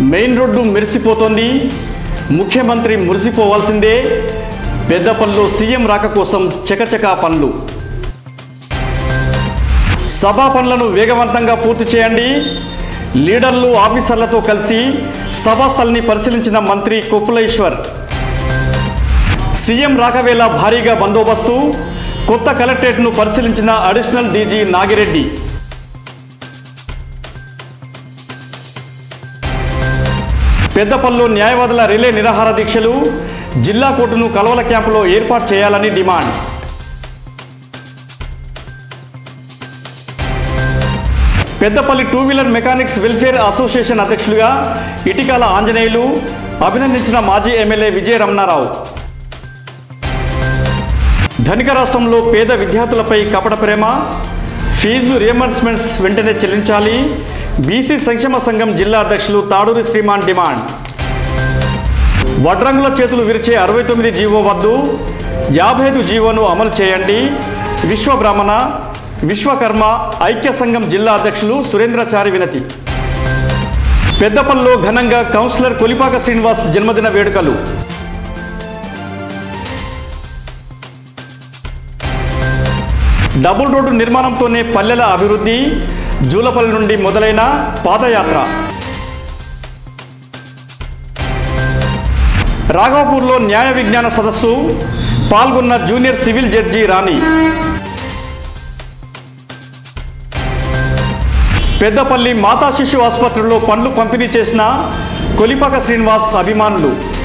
main road మెరిసిపోతోంది ముఖ్యమంత్రి మురిసిపోవాల్సిందే పెద్దపల్లిలో CM రాక కోసం చకచకా పనులు సభా పనులను వేగవంతంగా పూర్తి చేయండి లీడర్లు ఆఫీసర్లతో కలిసి సభాస్థల్ని పరిశీలించిన మంత్రి కొప్పులేశ్వర్ సీఎం రాకవేళ భారీగా బందోబస్తు కొత్త కలెక్టరేట్ను పరిశీలించిన అడిషనల్ డీజీ నాగిరెడ్డి పెద్దపల్లిలో న్యాయవాదుల రిలే నిరాహార దీక్షలు జిల్లా కోర్టును కలవల క్యాంపులో ఏర్పాటు చేయాలని demand Peddapalli two wheeler mechanics welfare association అధ్యక్షులుగా ఇటికాల ఆంజనేయులు అభినందించిన మాజీ ఎమ్మెల్యే విజయ రమణారావు ధనిక రాష్ట్రంలో పేద విద్యార్థులపై కపట ప్రేమ ఫీజు రియంబర్స్మెంట్స్ వెంటనే చెల్లించాలి బీసీ సంక్షేమ సంఘం జిల్లా అధ్యక్షులు తాడూరి శ్రీమాన్ డిమాండ్ వడ్రంగుల చేతులు విరిచే అరవై తొమ్మిది జీవో వద్దు యాభై ఐదు జీవోను అమలు చేయండి విశ్వ బ్రాహ్మణ విశ్వకర్మ ఐక్య సంఘం జిల్లా అధ్యక్షులు సురేంద్రచారి వినతి పెద్దపల్లిలో ఘనంగా కౌన్సిలర్ కొలిపాక శ్రీనివాస్ జన్మదిన వేడుకలు డబుల్ రోడ్డు నిర్మాణంతోనే పల్లెల అభివృద్ధి జూలపల్లి నుండి మొదలైన పాదయాత్ర రాఘవపూర్లో న్యాయ విజ్ఞాన సదస్సు పాల్గొన్న junior civil judge Rani Peddapalli మాతా శిశు ఆసుపత్రిలో పండ్లు పంపిణీ చేసిన కొలిపాక శ్రీనివాస్ అభిమానులు